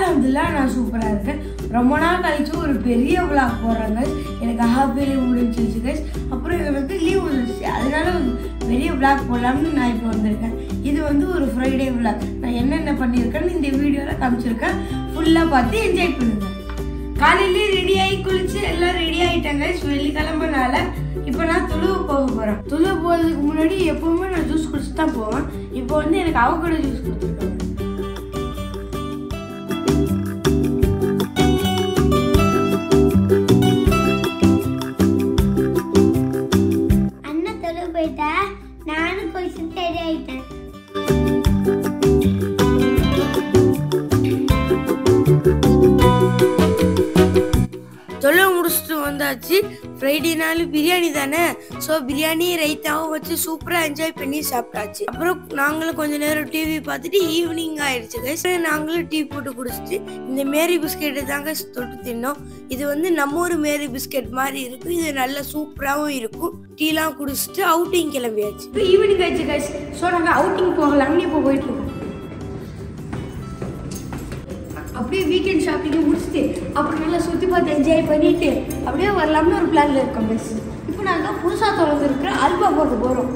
அலமதுல்லா நான் சூப்பராக இருக்கேன் ரொம்ப நாள் கழிச்சு ஒரு பெரிய விளாக் போடுறேன் guys. எனக்கு ஹாஃப் லீவ் முடிஞ்சிருச்சு கைஸ் அப்புறம் எனக்கு லீவ் வந்துருச்சு அதனால ஒரு பெரிய விளாக் போடலாம்னு நான் இப்போ வந்திருக்கேன் இது வந்து ஒரு ஃப்ரைடே விளாக் நான் என்னென்ன பண்ணியிருக்கேன்னு இந்த வீடியோவில் காமிச்சிருக்கேன் ஃபுல்லாக பார்த்து என்ஜாய் பண்ணுங்க காலையிலே ரெடி ஆகி குளிச்சு எல்லாம் ரெடி ஆகிட்டாங்க வெள்ளிக்கிழமைனால இப்போ நான் துளுவு போக போகிறேன் துளுவு போகிறதுக்கு முன்னாடி எப்பவுமே நான் ஜூஸ் குடிச்சு தான் போவேன் இப்போ வந்து எனக்கு அவகோட ஜூஸ் கொடுத்துருக்காங்க அண்ணன் தொலை போயிட்டா நானும் குளிச்சு ரெடி ஆயிட்டேன் தொழில் முடிச்சுட்டு வந்தாச்சு ஃப்ரைடே நாள் பிரியாணி தானே ஸோ பிரியாணி ரைத்தாவும் வச்சு சூப்பராக என்ஜாய் பண்ணி சாப்பிட்டாச்சு அப்புறம் நாங்களும் கொஞ்ச நேரம் டிவி பார்த்துட்டு ஈவினிங் ஆயிடுச்சு கைஸ் நாங்களும் டீ போட்டு குடிச்சிட்டு இந்த மேரி பிஸ்கெட்டை தாங்க தொட்டு தின்னோம் இது வந்து நம்ம ஊர் மேரி பிஸ்கெட் மாதிரி இருக்கும் இது நல்ல சூப்பராகவும் இருக்கும் டீலாம் குடிச்சிட்டு அவுட்டிங் கிளம்பியாச்சு இப்போ ஈவினிங் ஆயிடுச்சு கைஸ் ஸோ நாங்கள் அவுட்டிங் போகலாம்னு இப்போ போயிட்டு இருக்கோம் அப்படியே வீக்கெண்ட் ஷாப்பிங் முடிச்சுட்டு அப்புறம் நல்லா சுற்றி பார்த்து என்ஜாய் பண்ணிட்டு அப்படியே வரலாம்னு ஒரு பிளான்ல இருக்கோம் பஸ் இப்போ நாங்கள் புதுசாக திறந்துருக்கிற அல்வா பார்க்க போகிறோம்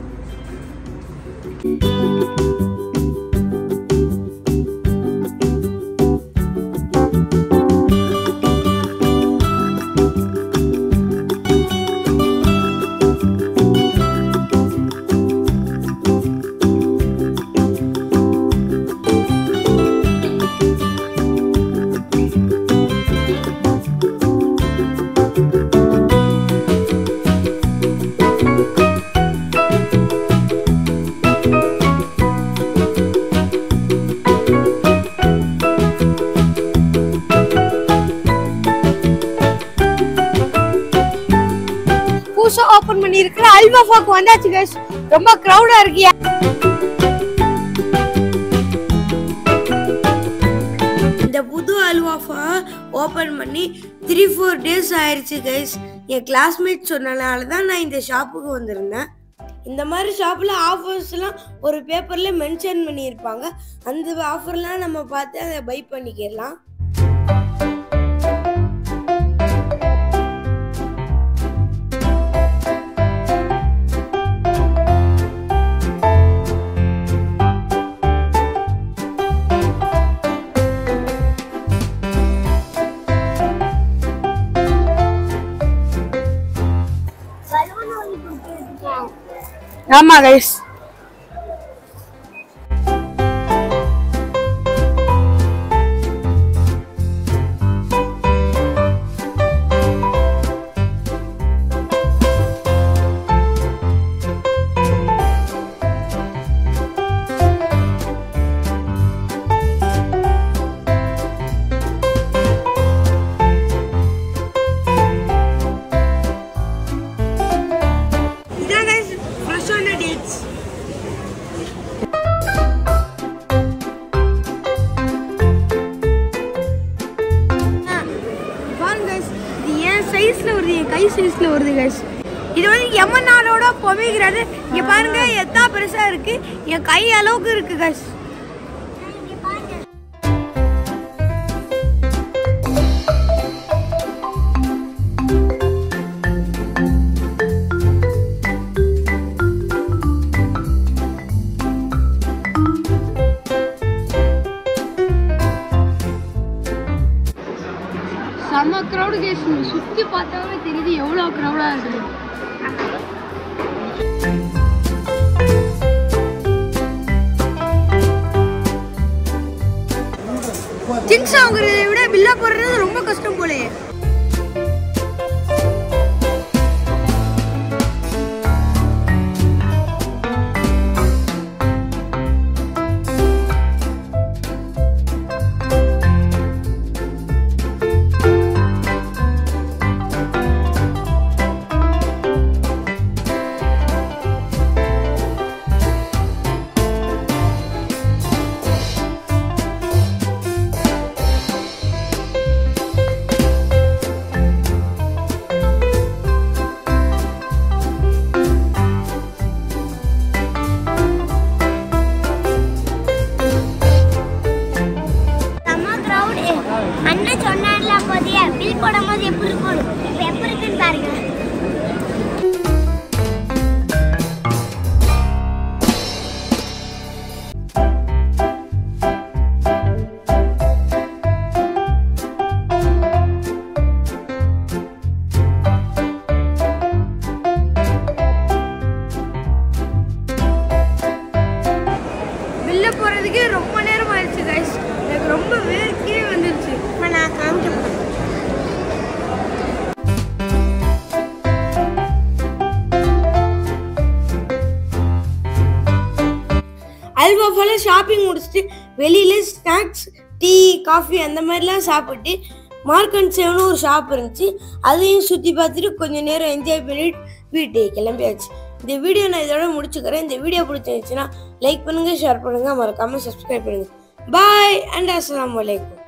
புதுசாக ஓப்பன் பண்ணியிருக்கிற அல்வா ஃபாக் வந்தாச்சு கைஸ் ரொம்ப க்ரௌடாக இருக்கியா இந்த புது அல்வாஃபா ஓப்பன் பண்ணி த்ரீ ஃபோர் டேஸ் ஆயிடுச்சு கைஸ் என் கிளாஸ்மேட் சொன்னனால தான் நான் இந்த ஷாப்புக்கு வந்திருந்தேன் இந்த மாதிரி ஷாப்பில் ஆஃபர்ஸ்லாம் ஒரு பேப்பரில் மென்ஷன் பண்ணியிருப்பாங்க அந்த ஆஃபர்லாம் நம்ம பார்த்து அதை பை பண்ணிக்கலாம் பலூன் ஒன்று கொடுத்துருக்கேன் ஆமா கைஸ் இதான் கைஸ் ஃப்ரெஷ்ஷான டேட்ஸ் பாருங்க guys, இது என் சைஸ்ல வருது என் கை சைஸ்ல வருது கைஸ் இது வந்து எமனாலோட பொமிக்கிறது இங்க பாருங்க எத்தா பெருசா இருக்கு என் கை அளவுக்கு இருக்கு கைஸ் இங்க பாருங்க செம்ம க்ரௌடு கேஸ் சுற்றி பார்த்தாவே தெரியுது எவ்வளோ க்ரௌடாக இருக்குது திங்ஸ் வாங்குறதை விட பில்லா போடுறது ரொம்ப கஷ்டம் போலயே ஆஃப் ஆல் ஷாப்பிங் முடிச்சுட்டு வெளியில் ஸ்நாக்ஸ் டீ காஃபி அந்த மாதிரிலாம் சாப்பிட்டு மார்க் அண்ட் சேவ்னு ஒரு ஷாப் இருந்துச்சு அதையும் சுற்றி பார்த்துட்டு கொஞ்சம் நேரம் என்ஜாய் பண்ணிட்டு வீட்டுக்கு கிளம்பியாச்சு இந்த வீடியோ நான் இதோட முடிச்சுக்கிறேன் இந்த வீடியோ பிடிச்சிருந்துச்சுன்னா லைக் பண்ணுங்கள் ஷேர் பண்ணுங்கள் மறக்காமல் சப்ஸ்கிரைப் பண்ணுங்கள் பாய் அண்ட் அஸ்ஸலாமு அலைக்கும்